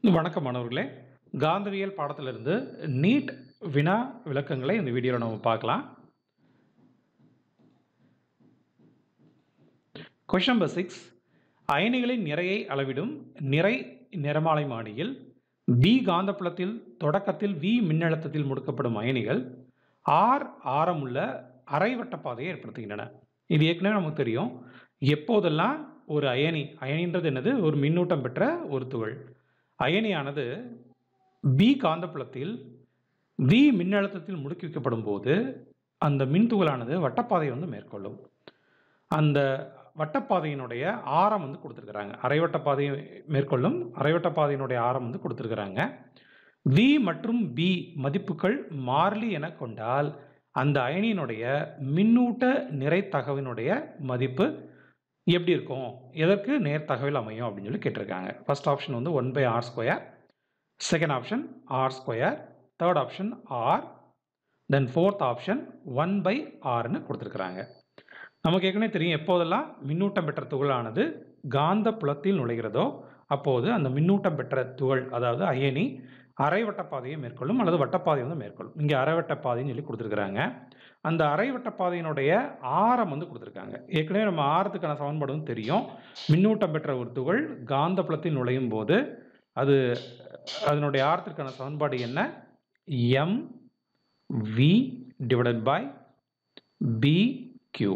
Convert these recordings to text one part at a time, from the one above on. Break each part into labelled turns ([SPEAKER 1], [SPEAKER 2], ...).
[SPEAKER 1] வணக்கம் மாணவர்களே காந்தவியல் பாடத்திலிருந்து நீட் வினா விளக்கங்களை இந்த வீடியோவில் நம்ம பார்க்கலாம் கொஷின் நம்பர் சிக்ஸ் அயனிகளின் நிறையை அளவிடும் நிறை நிறமாலைமானியில் பி காந்தப்புலத்தில் தொடக்கத்தில் வி மின்னழுத்தத்தில் முடுக்கப்படும் அயனிகள் ஆர் ஆரமுள்ள அரைவட்ட பாதையை ஏற்படுத்துகின்றன இது ஏற்கனவே நமக்கு தெரியும் எப்போதெல்லாம் ஒரு அயனி அயனின்றது என்னது ஒரு மின்னூட்டம் பெற்ற ஒரு துகள் அயனியானது பி காந்தப்புலத்தில் வி மின்னழுத்தத்தில் முடுக்கி வைக்கப்படும் போது அந்த மின்துகளானது வட்டப்பாதையை வந்து மேற்கொள்ளும் அந்த வட்டப்பாதையினுடைய ஆரம் வந்து கொடுத்துருக்குறாங்க அரைவட்டப்பாதையை மேற்கொள்ளும் அரைவட்டப்பாதையினுடைய ஆரம் வந்து கொடுத்துருக்குறாங்க வி மற்றும் பி மதிப்புகள் மாறிலி என கொண்டால் அந்த அயனியினுடைய மின்னூட்ட நிறை தகவினுடைய மதிப்பு எப்படி இருக்கும் எதற்கு நேர் தகவல் அமையும் அப்படின்னு சொல்லி கேட்டிருக்காங்க ஃபர்ஸ்ட் ஆப்ஷன் வந்து one by R square second option R square third option R then fourth option one by ஆர்னு கொடுத்துருக்குறாங்க நமக்கு ஏற்கனவே தெரியும் எப்போதெல்லாம் மின்னூட்டம் பெற்ற துகளானது காந்த புலத்தில் நுழைகிறதோ அப்போது அந்த மின்னூட்டம் பெற்ற துகள் அதாவது அயனி அரைவட்ட பாதையை மேற்கொள்ளும் அல்லது வட்டப்பாதையை வந்து மேற்கொள்ளும் இங்கே அரைவட்ட பாதைன்னு சொல்லி கொடுத்துருக்குறாங்க அந்த அரைவட்ட பாதையினுடைய ஆரம் வந்து கொடுத்துருக்காங்க ஏற்கனவே நம்ம ஆரத்துக்கான சமன்பாடு வந்து தெரியும் மின்னூட்டம் பெற்ற ஒரு துகள் காந்த புலத்தில் நுழையும் போது அது அதனுடைய ஆரத்திற்கான சமன்பாடு என்ன M V divided by B Q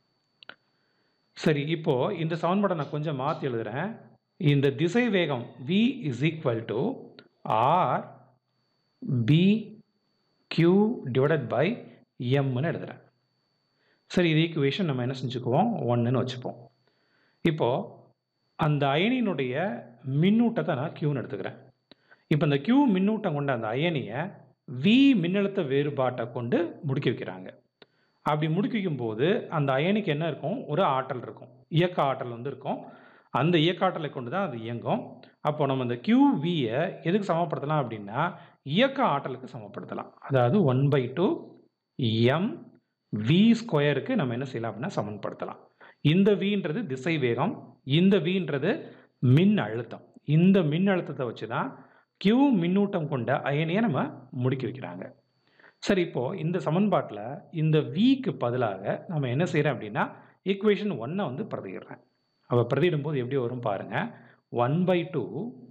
[SPEAKER 1] சரி இப்போ இந்த சமன்பாடை நான் கொஞ்சம் மாற்றி எழுதுறேன் இந்த திசை வேகம் v is equal to R B Q divided by எம்னு எழுதுறேன் சரி இது ஈக்குவேஷன் நம்ம என்ன செஞ்சுக்குவோம் ஒன்றுன்னு வச்சுப்போம் இப்போது அந்த அயனியினுடைய மின்னூட்டத்தை நான் கியூன்னு எடுத்துக்கிறேன் இப்போ இந்த கியூ மின்னூட்டம் கொண்ட அந்த அயனியை வி மின்னழுத்த வேறுபாட்டை கொண்டு முடுக்கி வைக்கிறாங்க அப்படி முடுக்கி வைக்கும்போது அந்த அயனிக்கு என்ன இருக்கும் ஒரு ஆற்றல் இருக்கும் இயக்க ஆற்றல் வந்து இருக்கும் அந்த இயக்க ஆற்றலை கொண்டு தான் அது இயங்கும் அப்போ நம்ம இந்த கியூ வியை எதுக்கு சமப்படுத்தலாம் அப்படின்னா இயக்க ஆற்றலுக்கு சமப்படுத்தலாம் அதாவது one by two M V ஸ்கொயருக்கு நம்ம என்ன செய்யலாம் அப்படின்னா சமன்படுத்தலாம் இந்த வின்றது திசை வேகம் இந்த வின்றது மின் அழுத்தம் இந்த மின் அழுத்தத்தை வச்சு தான் கியூ மின்னூட்டம் கொண்ட அயனியை நம்ம முடுக்கி வைக்கிறாங்க சரி இப்போ இந்த சமன்பாட்டில் இந்த விக்கு பதிலாக நம்ம என்ன செய்கிறோம் அப்படின்னா ஈக்குவேஷன் ஒன்னை வந்து பிரதிடுறேன் அப்போ பிரதியிடும்போது எப்படி வரும் பாருங்க ஒன் பை டூ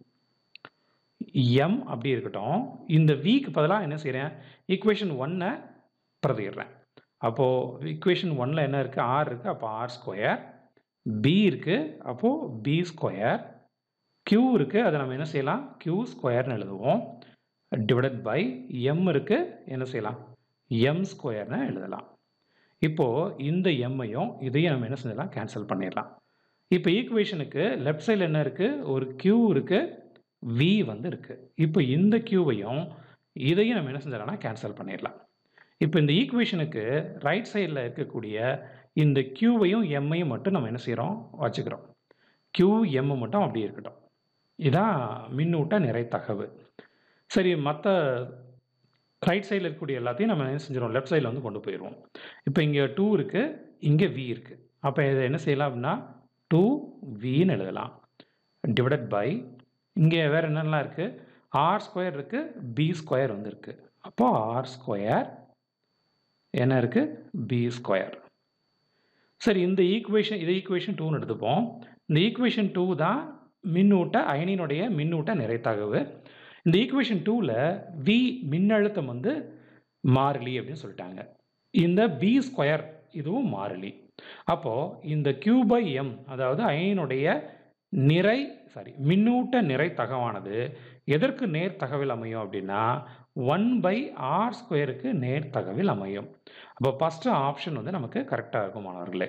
[SPEAKER 1] எம் அப்படி இருக்கட்டும் இந்த விக்கு பதிலாக என்ன செய்கிறேன் ஈக்குவேஷன் ஒன்னை பிரதிடுறேன் அப்போது ஈக்குவேஷன் ஒன்னில் என்ன இருக்குது ஆர் இருக்குது அப்போ ஆர் ஸ்கொயர் பி இருக்குது அப்போது பி ஸ்கொயர் க்யூ இருக்குது அதை நம்ம என்ன செய்யலாம் க்யூ ஸ்கொயர்னு எழுதுவோம் டிவைடட் பை எம் இருக்குது என்ன செய்யலாம் எம் ஸ்கொயர்னு எழுதலாம் இப்போது இந்த எம்மையும் இதையும் நம்ம என்ன செஞ்சிடலாம் கேன்சல் பண்ணிடலாம் இப்போ ஈக்குவேஷனுக்கு லெஃப்ட் சைடில் என்ன இருக்குது ஒரு க்யூ இருக்குது வி வந்து இருக்குது இப்போ இந்த க்யூவையும் இதையும் நம்ம என்ன செஞ்சிடலாம்னா கேன்சல் பண்ணிடலாம் இப்போ இந்த ஈக்குவேஷனுக்கு ரைட் சைடில் இருக்கக்கூடிய இந்த க்யூவையும் எம்மையும் மட்டும் நம்ம என்ன செய்கிறோம் வச்சுக்கிறோம் க்யூ எம் மட்டும் அப்படி இருக்கட்டும் இதான் மின்னூட்ட நிறை தகவு சரி மற்ற ரைட் சைடில் இருக்கக்கூடிய எல்லாத்தையும் நம்ம என்ன செஞ்சிடும் லெஃப்ட் சைடில் வந்து கொண்டு போயிடுவோம் இப்போ இங்கே டூ இருக்குது இங்கே வி இருக்குது அப்போ இதை என்ன செய்யலாம் அப்படின்னா டூ வின்னு எழுதலாம் டிவைடட் பை இங்கே வேறு என்னென்னலாம் இருக்குது ஆர் ஸ்கொயர் இருக்குது பி ஸ்கொயர் வந்து இருக்குது அப்போது ஆர் ஸ்கொயர் என்ன இருக்குது பி ஸ்கொயர் சரி இந்த ஈக்குவேஷன் இதை ஈக்குவேஷன் டூன்னு எடுத்துப்போம் இந்த ஈக்குவேஷன் டூ தான் மின்னூட்ட அயனியினுடைய மின்னூட்ட நிறைத்தகவு இந்த ஈக்குவேஷன் டூவில் வி மின்னழுத்தம் வந்து மாறிலி அப்படின்னு சொல்லிட்டாங்க இந்த பி ஸ்கொயர் இதுவும் மாறிலி அப்போது இந்த கியூ பை எம் அதாவது அயனினுடைய நிறை சாரி மின்னூட்ட நிறை தகவானது எதற்கு நேர் தகவல் அமையும் அப்படின்னா ஒன் பை ஆர் ஸ்கொயருக்கு நேர் தகவல் அமையும் அப்போ ஃபஸ்ட்டு ஆப்ஷன் வந்து நமக்கு கரெக்டாக இருக்கும் மாணவர்களே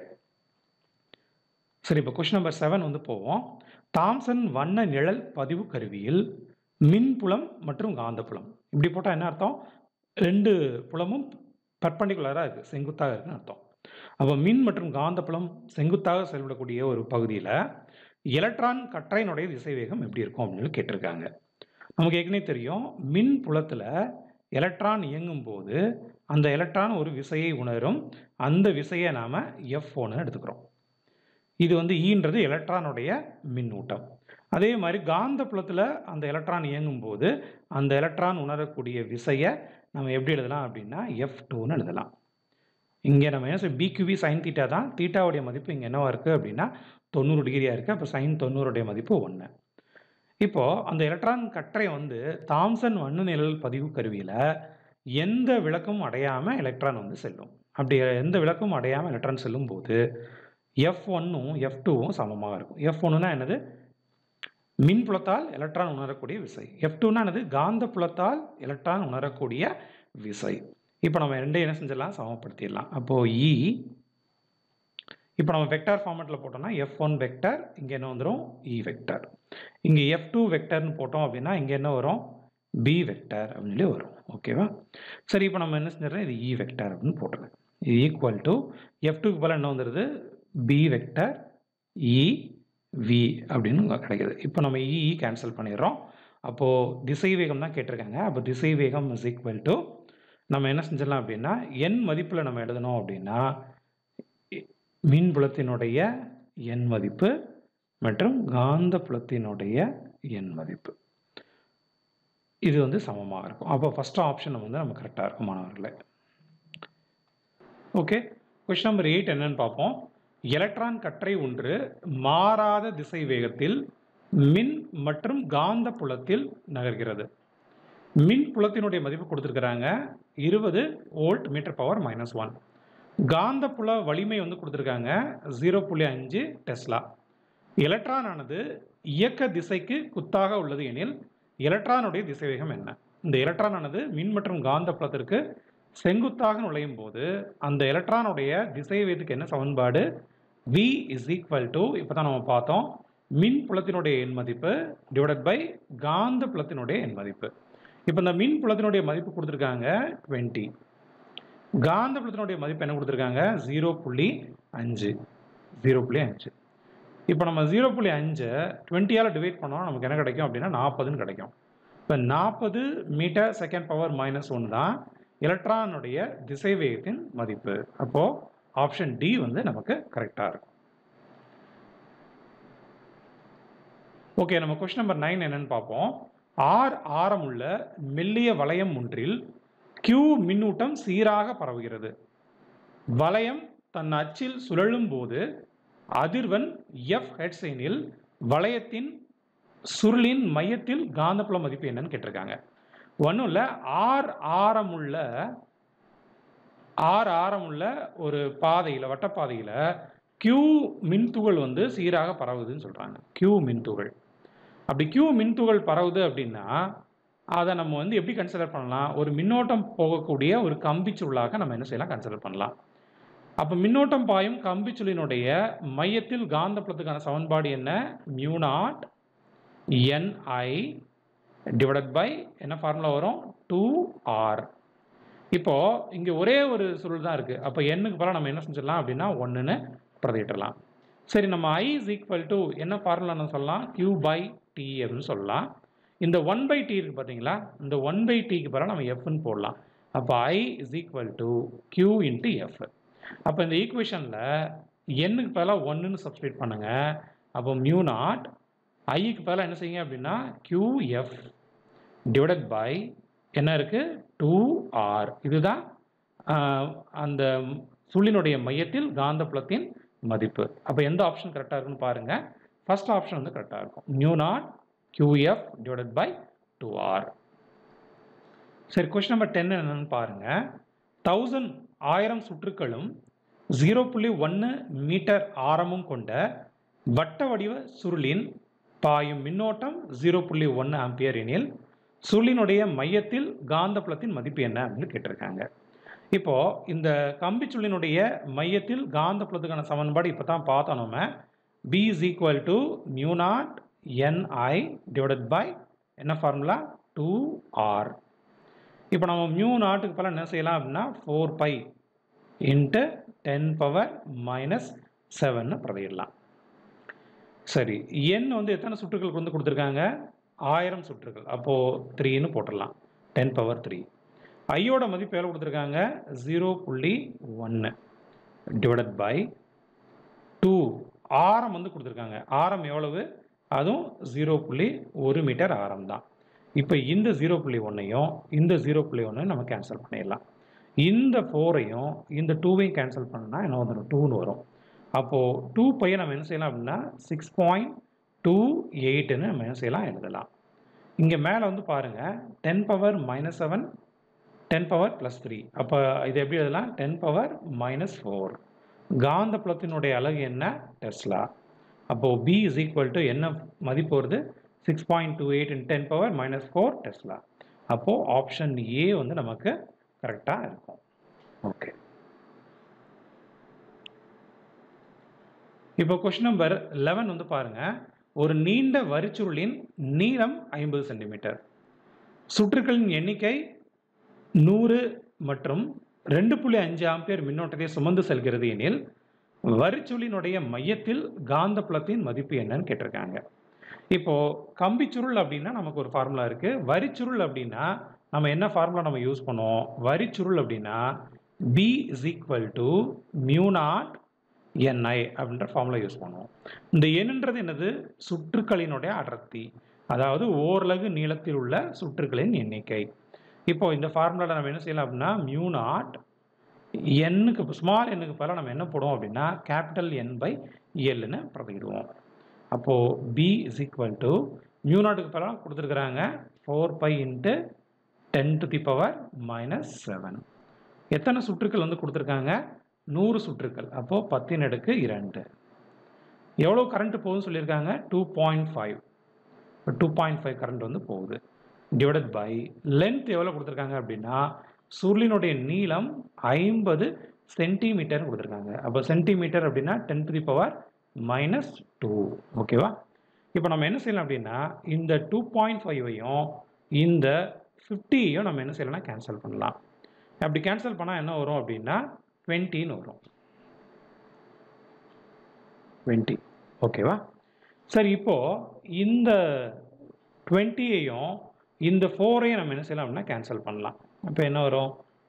[SPEAKER 1] சரி இப்போ கொஷின் நம்பர் செவன் வந்து போவோம் தாம்சன் வண்ண நிழல் பதிவு கருவியில் மின்புலம் மற்றும் காந்தப்புலம் இப்படி போட்டால் என்ன அர்த்தம் ரெண்டு புலமும் பர்பண்டிகுலராக இருக்குது செங்குத்தாக இருக்குன்னு அர்த்தம் அப்போ மின் மற்றும் காந்தப்புலம் செங்குத்தாக செயல்படக்கூடிய ஒரு பகுதியில் எலக்ட்ரான் கற்றையினுடைய திசைவேகம் எப்படி இருக்கும் அப்படின்னு கேட்டிருக்காங்க நமக்கு ஏற்கனவே தெரியும் மின் புலத்தில் எலக்ட்ரான் இயங்கும் போது அந்த எலக்ட்ரான் ஒரு விசையை உணரும் அந்த விசையை நாம் எஃப் ஒன்று எடுத்துக்கிறோம் இது வந்து ஈன்றது எலக்ட்ரானுடைய மின்னூட்டம் அதே மாதிரி காந்தப்புலத்தில் அந்த எலக்ட்ரான் இயங்கும்போது அந்த எலக்ட்ரான் உணரக்கூடிய விசையை நம்ம எப்படி எழுதலாம் அப்படின்னா எஃப் டூன்னு எழுதலாம் இங்கே நம்ம என்ன சொல்ல பிக்யூவி சைன் தீட்டா தான் தீட்டாவுடைய மதிப்பு இங்கே என்னவா இருக்குது அப்படின்னா தொண்ணூறு டிகிரியாக இருக்குது அப்போ சைன் தொண்ணூறுடைய மதிப்பு ஒன்று இப்போது அந்த எலக்ட்ரான் கற்றை வந்து தாம்சன் வண்ணு நிழல் பதிவு கருவியில் எந்த விளக்கமும் அடையாமல் எலக்ட்ரான் வந்து செல்லும் அப்படி எந்த விளக்கமும் அடையாமல் எலக்ட்ரான் செல்லும்போது எஃப் ஒன்னும் எஃப் டூவும் சமமாக இருக்கும் எஃப் ஒன்றுனா என்னது மின்புலத்தால் எலக்ட்ரான் உணரக்கூடிய விசை எஃப் டூனா என்னது காந்த புலத்தால் எலக்ட்ரான் உணரக்கூடிய விசை இப்போ நம்ம ரெண்டையும் என்ன செஞ்சிடலாம் சமப்படுத்திடலாம் அப்போது இ இப்போ நம்ம வெக்டார் ஃபார்மேட்டில் போட்டோம்னா எஃப் ஒன் வெக்டர் இங்கே என்ன வந்துடும் இ வெக்டர் இங்கே எஃப் டூ வெக்டர்னு போட்டோம் அப்படின்னா இங்கே என்ன வரும் பி வெக்டர் அப்படின்னு சொல்லி வரும் ஓகேவா சரி இப்போ நம்ம என்ன செஞ்சிடறோம் இது இ வெக்டர் அப்படின்னு போட்டுருங்க இது ஈக்குவல் டு எஃப் டூக்கு பதில் என்ன வந்துடுது பி வெக்டர் இ வி அப்படின்னு கிடைக்குது இப்போ நம்ம இ கேன்சல் பண்ணிடுறோம் அப்போது திசை வேகம் தான் கேட்டிருக்காங்க அப்போ திசை வேகம் இஸ் ஈக்குவல் டு நம்ம என்ன செஞ்சிடலாம் அப்படின்னா என் மதிப்பில் நம்ம எழுதணும் அப்படின்னா மின்புலத்தினுடைய எண் மதிப்பு மற்றும் காந்த புலத்தினுடைய எண் மதிப்பு இது வந்து சமமாக இருக்கும் அப்போ ஃபஸ்ட் ஆப்ஷன் வந்து நம்ம கரெக்டாக இருக்கும் மாணவர்களே ஓகே கொஸ்டின் நம்பர் எயிட் என்னன்னு பார்ப்போம் எலக்ட்ரான் கற்றை ஒன்று மாறாத திசை வேகத்தில் மின் மற்றும் காந்த புலத்தில் நகர்கிறது மின் புலத்தினுடைய மதிப்பு கொடுத்துருக்குறாங்க இருபது volt metre power minus one காந்த புல வலிமை வந்து கொடுத்துருக்காங்க ஜீரோ புள்ளி அஞ்சு டெஸ்லா எலக்ட்ரான் ஆனது இயக்க திசைக்கு குத்தாக உள்ளது எனில் எலக்ட்ரானுடைய திசைவேகம் என்ன இந்த எலக்ட்ரான் ஆனது மின் மற்றும் காந்த புலத்திற்கு செங்குத்தாக நுழையும் போது அந்த எலக்ட்ரானுடைய திசைவேகத்துக்கு என்ன சமன்பாடு v இஸ் ஈக்குவல் டு இப்போ தான் நம்ம பார்த்தோம் மின் புலத்தினுடைய எண் மதிப்பு டிவைடட் பை காந்த புலத்தினுடைய எண் மதிப்பு இப்போ இந்த மின் புலத்தினுடைய மதிப்பு கொடுத்துருக்காங்க டுவெண்ட்டி காந்த புலத்தினுடைய மதிப்பு என்ன கொடுத்துருக்காங்க ஜீரோ புள்ளி அஞ்சு ஜீரோ புள்ளி அஞ்சு இப்போ நம்ம ஜீரோ புள்ளி அஞ்சை டுவெண்ட்டியால் டிவைட் பண்ணோம் நமக்கு என்ன கிடைக்கும் அப்படின்னா நாற்பதுன்னு கிடைக்கும் இப்போ நாற்பது metre second power minus one தான் எலக்ட்ரானுடைய திசைவேகத்தின் மதிப்பு அப்போது ஆப்ஷன் டி வந்து நமக்கு கரெக்டாக இருக்கும் ஓகே நம்ம கொஸ்டின் நம்பர் நைன் என்னன்னு பார்ப்போம் ஆர் ஆரமுள்ள மெல்லிய வளையம் ஒன்றில் Q மின்னூட்டம் சீராக பரவுகிறது வளையம் தன் அச்சில் சுழலும் போது அதிர்வெண் எஃப் ஹெட்ஸ் எனில் வளையத்தின் சுருளின் மையத்தில் காந்தப்புல மதிப்பு என்னன்னு கேட்டிருக்காங்க ஒன்றும் இல்லை ஆர் ஆரமுள்ள ஆர் ஆரமுள்ள ஒரு பாதையில் வட்டப்பாதையில் Q மின்துகள் வந்து சீராக பரவுதுன்னு சொல்கிறாங்க Q மின்துகள் அப்படி Q மின்துகள் பரவுது அப்படின்னா அதை நம்ம வந்து எப்படி கன்சிடர் பண்ணலாம் ஒரு மின்னோட்டம் போகக்கூடிய ஒரு கம்பிச்சுருளாக நம்ம என்ன செய்யலாம் கன்சிடர் பண்ணலாம் அப்போ மின்னோட்டம் பாயும் கம்பிச்சுளினுடைய மையத்தில் காந்தப்புலத்துக்கான சமன்பாடு என்ன mu naught NI divided by என்ன ஃபார்முலா வரும் டூ ஆர் இப்போ இங்கே ஒரே ஒரு சுருள் தான் இருக்குது அப்போ எண்ணுக்கு பதிலாக நம்ம என்ன செஞ்சிடலாம் அப்படின்னா ஒன்றுன்னு பிரதியிட்டலாம் சரி நம்ம ஐ இஸ் ஈக்குவல் டு என்ன ஃபார்முலான்னு சொல்லலாம் கியூ பை டி அப்படின்னு சொல்லலாம் இந்த ஒன் பை டி இருக்குது பார்த்தீங்களா இந்த ஒன் பை டிக்கு பதிலாக நம்ம எஃப்னு போடலாம் அப்போ I is equal to Q into F அப்போ இந்த ஈக்குவேஷனில் எண்ணுக்கு பதிலாக ஒன்றுன்னு சப்ஸ்டியூட் பண்ணுங்கள் அப்போ மியூ நாட் ஐக்கு பதிலாக என்ன செய்யுங்க அப்படின்னா கியூ எஃப் டிவைடட் பை என்ன இருக்குது டூ ஆர் இதுதான் ஆஹ், அந்த சுள்ளினுடைய மையத்தில் காந்தப்புலத்தின் மதிப்பு அப்போ எந்த ஆப்ஷன் கரெக்டாக இருக்குன்னு பாருங்கள் ஃபர்ஸ்ட் ஆப்ஷன் வந்து கரெக்டாக இருக்கும் mu naught QF divided by two R சரி கொஸ்டின் நம்பர் டென் என்னன்னு பாருங்க தௌசண்ட் ஆயிரம் சுற்றுக்களும் ஜீரோ புள்ளி ஒன்று மீட்டர் ஆரமும் கொண்ட வட்ட வடிவ சுருளின் பாயும் மின்னோட்டம் ஜீரோ புள்ளி ஒன்று ஆம்பியர் எனில் சுருளினுடைய மையத்தில் காந்தப்புலத்தின் மதிப்பு என்ன அப்படின்னு கேட்டிருக்காங்க இப்போ இந்த கம்பி சுருளினுடைய மையத்தில் காந்தப்புலத்துக்கான சமன்பாடு இப்போ தான் பார்த்தோம் நம்ம B is equal to mu naught NI divided by என்ன ஃபார்முலா டூ ஆர் இப்போ நம்ம மியூ நாட்டுக்கு பல என்ன செய்யலாம் அப்படின்னா four pi into ten power minus செவன்னு பிரதியிடலாம் சரி எண் வந்து எத்தனை சுற்றுகளுக்கு வந்து கொடுத்துருக்காங்க ஆயிரம் சுற்றுகள் அப்போது த்ரீன்னு போட்டுடலாம் டென் பவர் த்ரீ ஐயோட மதிப்பு எவ்வளோ கொடுத்துருக்காங்க ஜீரோ புள்ளி ஒன்று டிவைடட் பை டூ ஆரம் வந்து கொடுத்துருக்காங்க ஆரம் எவ்வளவு அதுவும் ஜீரோ புள்ளி ஒரு மீட்டர் ஆரம் தான் இப்போ இந்த ஜீரோ புள்ளி ஒன்றையும் இந்த ஜீரோ புள்ளி ஒன்றையும் நம்ம கேன்சல் பண்ணிடலாம் இந்த ஃபோரையும் இந்த டூவையும் கேன்சல் பண்ணால் என்ன வந்துடும் டூன்னு வரும் அப்போது டூ பையை நம்ம என்ன செய்யலாம் அப்படின்னா சிக்ஸ் பாயிண்ட் டூ எயிட்டுன்னு நம்ம என்ன செய்யலாம் எழுதலாம் இங்கே மேலே வந்து பாருங்கள் ten power minus seven ten power plus three அப்போ இது எப்படி எழுதலாம் டென் பவர் மைனஸ் ஃபோர் காந்த புலத்தினுடைய அலகு என்ன டெஸ்லா அப்போது பி இஸ் ஈக்குவல் டு என்ன மதிப்பு வருது six point two eight in ten power minus four tesla அப்போது ஆப்ஷன் ஏ வந்து நமக்கு கரெக்டாக இருக்கும் ஓகே இப்போ கொஷின் நம்பர் லெவன் வந்து பாருங்கள் ஒரு நீண்ட வரிச்சுருளின் நீளம் ஐம்பது சென்டிமீட்டர் சுற்றுக்களின் எண்ணிக்கை நூறு மற்றும் ரெண்டு புள்ளி அஞ்சு ஆம்பியர் மின்னோட்டத்தை சுமந்து செல்கிறது எனில் வரிச்சுருளினுடைய மையத்தில் காந்த புலத்தின் மதிப்பு என்னன்னு கேட்டிருக்காங்க இப்போ கம்பிச்சுருள் அப்படின்னா நமக்கு ஒரு ஃபார்முலா இருக்கு வரிச்சுருள் அப்படின்னா நம்ம என்ன ஃபார்முலா நம்ம யூஸ் பண்ணுவோம் வரிச்சுருள் அப்படின்னா B is equal to mu naught NI அப்படின்ற ஃபார்முலா யூஸ் பண்ணுவோம் இந்த எண்ணுன்றது என்னது சுற்றுக்களினுடைய அடர்த்தி அதாவது ஓரலகு நீளத்தில் உள்ள சுற்றுக்களின் எண்ணிக்கை இப்போ இந்த ஃபார்முலாவில் நம்ம என்ன செய்யலாம் அப்படின்னா மியூ நாட் எண்ணுக்கு ஸ்மால் எண்ணுக்கு பதிலாக நம்ம என்ன போடுவோம் அப்படின்னா கேபிட்டல் என் பை எல்னு பிரதிடுவோம் அப்போது B is equal to mu நாட்டுக்கு பதிலாக கொடுத்துருக்குறாங்க four pi into ten to the power minus seven எத்தனை சுற்றுக்கள் வந்து கொடுத்துருக்காங்க நூறு சுற்றுக்கள் அப்போது பத்தின் அடுக்கு இரண்டு எவ்வளோ கரண்ட் போகுதுன்னு சொல்லியிருக்காங்க two point five two point five current வந்து போகுது டிவைடட் பை லென்த் எவ்வளோ கொடுத்துருக்காங்க அப்படின்னா சுருளினுடைய நீளம் ஐம்பது சென்டிமீட்டர் கொடுத்துருக்காங்க அப்போ சென்டிமீட்டர் அப்படின்னா ten to the power minus two ஓகேவா இப்போ நம்ம என்ன செய்யலாம் அப்படின்னா இந்த டூ பாயிண்ட் ஃபைவையும் இந்த ஃபிஃப்டியையும் நம்ம என்ன செய்யலாம்னா கேன்சல் பண்ணலாம் அப்படி கேன்சல் பண்ணால் என்ன வரும் அப்படின்னா டுவெண்ட்டின்னு வரும் டுவெண்ட்டி ஓகேவா சரி இப்போது இந்த டுவெண்ட்டியையும் இந்த ஃபோரையும் நம்ம என்ன செய்யலாம் அப்படின்னா கேன்சல் பண்ணலாம் அப்போ என்ன வரும்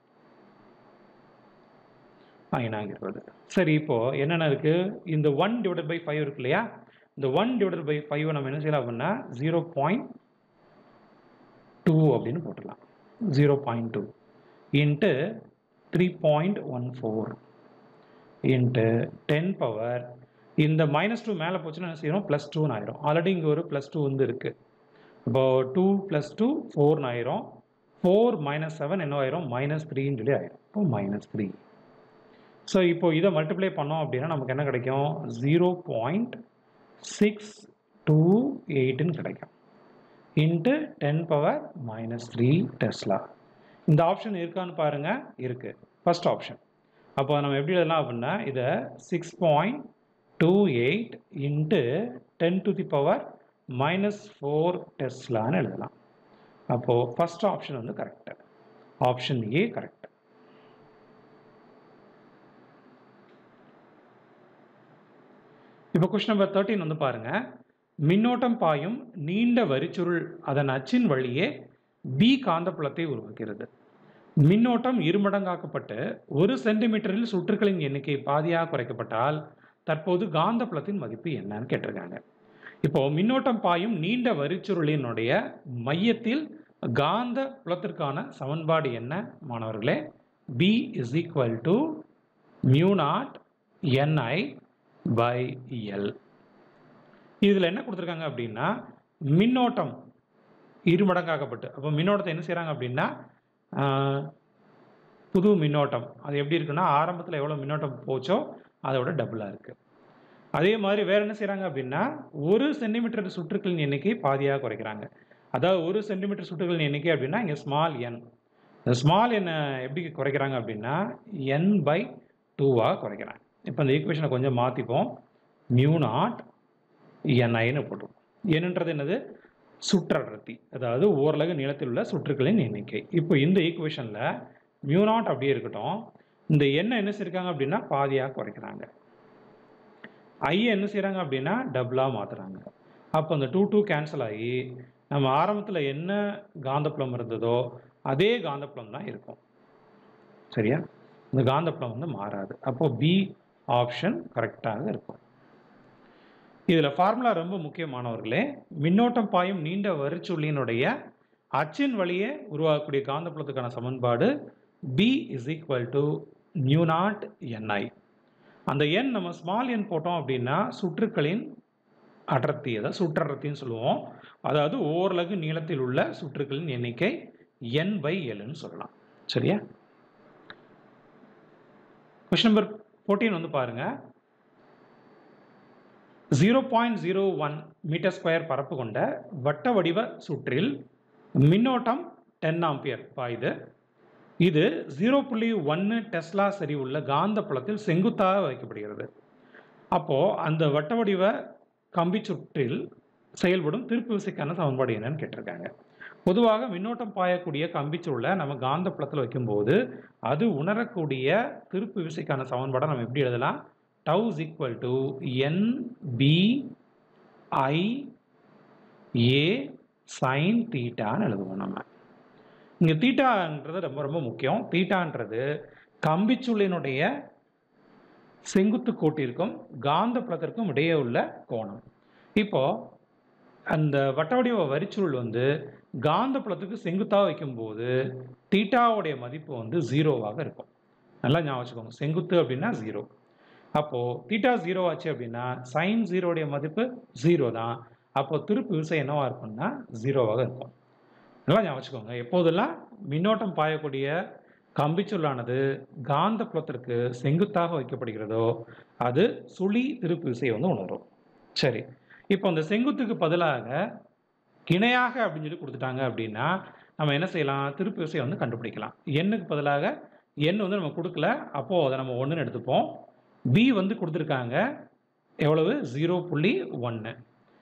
[SPEAKER 1] ஐநாங்க இருபது சரி இப்போது என்னென்ன இருக்குது இந்த ஒன் டிவைடட் பை ஃபைவ் இருக்கு இல்லையா இந்த ஒன் டிவைடட் பை ஃபைவ் நம்ம என்ன செய்யலாம் அப்படின்னா ஜீரோ பாயிண்ட் டூ அப்படின்னு போட்டுடலாம் zero point two into three point one four into ten power இந்த மைனஸ் டூ மேலே போச்சுன்னா என்ன செய்யணும் ப்ளஸ் டூன்னு ஆயிரும் ஆல்ரெடி இங்கே ஒரு ப்ளஸ் டூ வந்து இருக்குது இப்போ டூ ப்ளஸ் டூ ஃபோர்னு ஆயிரும் ஃபோர் மைனஸ் செவன் என்ன ஆயிரும் மைனஸ் த்ரீன்னு சொல்லி ஆயிரும் இப்போ மைனஸ் த்ரீ ஸோ இப்போ இதை மல்டிப்ளை பண்ணோம் அப்படின்னா நமக்கு என்ன கிடைக்கும் ஜீரோ பாயிண்ட் சிக்ஸ் டூ எயிட்டுன்னு கிடைக்கும் into ten power minus three tesla இந்த ஆப்ஷன் இருக்கான்னு பாருங்கள் இருக்குது ஃபர்ஸ்ட் ஆப்ஷன் அப்போ நம்ம எப்படி எழுதலாம் அப்படின்னா இதை six point two eight into ten to the power minus four டெஸ்லான்னு எழுதலாம் அப்போது ஃபஸ்ட் ஆப்ஷன் வந்து கரெக்டு ஆப்ஷன் ஏ கரெக்ட் இப்போ கொஸ்டின் நம்பர் தேர்ட்டின் வந்து பாருங்க மின்னோட்டம் பாயும் நீண்ட வரிச்சுருள் அதன் அச்சின் வழியே பி காந்தப்புலத்தை உருவாக்குகிறது மின்னோட்டம் இருமடங்காக்கப்பட்டு ஒரு சென்டிமீட்டரில் சுற்றுகளின் எண்ணிக்கை பாதியாக குறைக்கப்பட்டால் தற்போது காந்தப்புலத்தின் மதிப்பு என்னன்னு கேட்டிருக்காங்க இப்போ மின்னோட்டம் பாயும் நீண்ட வரிச்சுருளினுடைய மையத்தில் காந்த புலத்திற்கான சமன்பாடு என்ன மாணவர்களே B is equal to mu naught NI by L இதில் என்ன கொடுத்துருக்காங்க அப்படின்னா மின்னோட்டம் இருமடங்காக்கப்பட்டு அப்போ மின்னோட்டத்தை என்ன செய்கிறாங்க அப்படின்னா ஆஹ், புது மின்னோட்டம் அது எப்படி இருக்குன்னா ஆரம்பத்தில் எவ்வளோ மின்னோட்டம் போச்சோ அதை விட டபுளாக இருக்குது அதே மாதிரி வேற என்ன செய்கிறாங்க அப்படின்னா ஒரு சென்டிமீட்டர் சுற்றுக்களின் எண்ணிக்கை பாதியாக குறைக்கிறாங்க அதாவது ஒரு சென்டிமீட்டர் சுற்றுகளின் எண்ணிக்கை அப்படின்னா இங்கே ஸ்மால் என் இந்த ஸ்மால் எண்ணை எப்படி குறைக்கிறாங்க அப்படின்னா என் பை டூவாக குறைக்கிறாங்க இப்போ இந்த ஈக்குவேஷனை கொஞ்சம் மாற்றிப்போம் மியூ நாட் என்ஐன்னு போட்டுருவோம் என்னன்றது என்னது சுற்றடர்த்தி அதாவது ஓரலகு நீளத்தில் உள்ள சுற்றுக்களின் எண்ணிக்கை இப்போ இந்த ஈக்குவேஷனில் மியூ நாட் அப்படியே இருக்கட்டும் இந்த எண்ணை என்ன செய்யிருக்காங்க அப்படின்னா பாதியாக குறைக்கிறாங்க ஐ என்ன செய்கிறாங்க அப்படின்னா டபுளாக மாற்றுறாங்க அப்போ அந்த டூ டூ கேன்சல் ஆகி நம்ம ஆரம்பத்தில் என்ன காந்தப்புலம் இருந்ததோ அதே காந்தப்புலம் தான் இருக்கும் சரியா இந்த காந்தப்புலம் வந்து மாறாது அப்போ பி ஆப்ஷன் கரெக்டாக இருக்கும் இதில் ஃபார்முலா ரொம்ப முக்கியமானவர்களே மின்னோட்டம் பாயும் நீண்ட வரிச்சுள்ளியினுடைய அச்சின் வழியே உருவாகக்கூடிய காந்தப்புலத்துக்கான சமன்பாடு B is equal to mu naught NI அந்த எண் நம்ம ஸ்மால் எண் போட்டோம் அப்படின்னா சுற்றுக்களின் அடர்த்தி அதாவது சுற்றடர்த்தின்னு சொல்லுவோம் அதாவது ஓரலகு நீளத்தில் உள்ள சுற்றுக்களின் எண்ணிக்கை என் பை எல்னு சொல்லலாம் சரியா கொஸ்டின் நம்பர் ஃபோர்டீன் வந்து பாருங்க zero point zero one metre square பரப்பு கொண்ட வட்ட வடிவ சுற்றில் மின்னோட்டம் டென் ஆம்பியர் பாயுது இது ஜீரோ புள்ளி ஒன்று டெஸ்லா செறிவுள்ள காந்த புலத்தில் செங்குத்தாக வைக்கப்படுகிறது அப்போது அந்த வட்ட வடிவ கம்பி சுற்றில் செயல்படும் திருப்பு விசைக்கான சமன்பாடு என்னன்னு கேட்டிருக்காங்க பொதுவாக மின்னோட்டம் பாயக்கூடிய கம்பிச்சுருளை நம்ம காந்த புலத்தில் வைக்கும்போது அது உணரக்கூடிய திருப்பு விசைக்கான சமன்பாடை நம்ம எப்படி எழுதலாம் tau is equal to N B I A sine தீட்டான்னு எழுதுவோம் நம்ம இங்கே தீட்டான்றது ரொம்ப ரொம்ப முக்கியம் தீட்டான்றது கம்பிச்சுள்ளினுடைய செங்குத்து கோட்டிற்கும் காந்த புலத்திற்கும் இடையே உள்ள கோணம் இப்போ அந்த வட்ட வடிவ வரிச்சுருள் வந்து காந்த புலத்துக்கு செங்குத்தாக வைக்கும்போது தீட்டாவுடைய மதிப்பு வந்து ஜீரோவாக இருக்கும் நல்லா ஞாபகம் வச்சுக்கோங்க செங்குத்து அப்படின்னா ஜீரோ அப்போது தீட்டா ஜீரோ ஆச்சு அப்படின்னா சைன் ஜீரோடைய மதிப்பு ஜீரோ தான் அப்போ திருப்பு விசை என்னவா இருக்கும்னா ஜீரோவாக இருக்கும் நல்லா ஞாபகம் வச்சுக்கோங்க எப்போதெல்லாம் மின்னோட்டம் பாயக்கூடிய கம்பிச்சொல்லானது காந்த புலத்திற்கு செங்குத்தாக வைக்கப்படுகிறதோ அது சுழி திருப்பு விசையை வந்து உணரும் சரி இப்போ அந்த செங்குத்துக்கு பதிலாக இணையாக அப்படின்னு சொல்லி கொடுத்துட்டாங்க அப்படின்னா நம்ம என்ன செய்யலாம் திருப்பு விசையை வந்து கண்டுபிடிக்கலாம் எண்ணுக்கு பதிலாக எண் வந்து நம்ம கொடுக்கல அப்போது அதை நம்ம ஒன்றுன்னு எடுத்துப்போம் பி வந்து கொடுத்துருக்காங்க எவ்வளவு ஜீரோ புள்ளி ஒன்று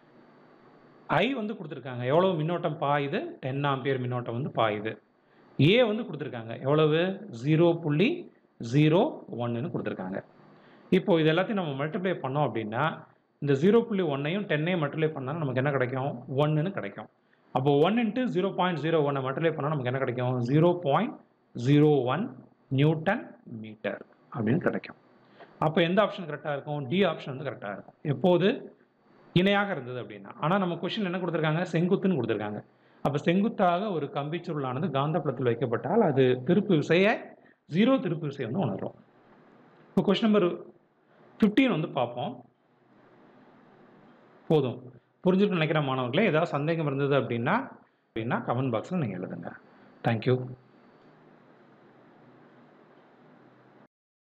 [SPEAKER 1] ஐ வந்து கொடுத்துருக்காங்க எவ்வளவு மின்னோட்டம் பாயுது டென் ஆம்பியர் மின்னோட்டம் வந்து பாயுது ஏ வந்து கொடுத்துருக்காங்க எவ்வளவு ஜீரோ புள்ளி ஜீரோ ஒன்றுன்னு கொடுத்துருக்காங்க இப்போ இது எல்லாத்தையும் நம்ம மல்டிப்ளை பண்ணோம் அப்படின்னா இந்த ஜீரோ புள்ளி ஒன்னையும் டென்னையும் மல்டிப்ளை பண்ணால் நமக்கு என்ன கிடைக்கும் ஒன்றுன்னு கிடைக்கும் அப்போ one into zero point zero ஒன்னை மல்டிப்ளை பண்ணால் நமக்கு என்ன கிடைக்கும் zero point zero one newton metre அப்படின்னு கிடைக்கும் அப்போ எந்த ஆப்ஷன் கரெக்டாக இருக்கும் டி ஆப்ஷன் வந்து கரெக்டாக இருக்கும் எப்போது இணையாக இருந்தது அப்படின்னா ஆனால் நம்ம கொஷின் என்ன கொடுத்துருக்காங்க செங்குத்துன்னு கொடுத்துருக்காங்க அப்போ செங்குத்தாக ஒரு கம்பிச்சுருளானது காந்தப்புலத்தில் வைக்கப்பட்டால் அது திருப்பு விசையை ஜீரோ திருப்பு விசை வந்து உணரும் இப்போ கொஷின் நம்பர் ஃபிஃப்டீன் வந்து பார்ப்போம் போதும் புரிஞ்சுட்டு நினைக்கிற மாணவர்களே ஏதாவது சந்தேகம் இருந்தது அப்படின்னா அப்படின்னா கமெண்ட் பாக்ஸில் நீங்கள் எழுதுங்க தேங்க்யூ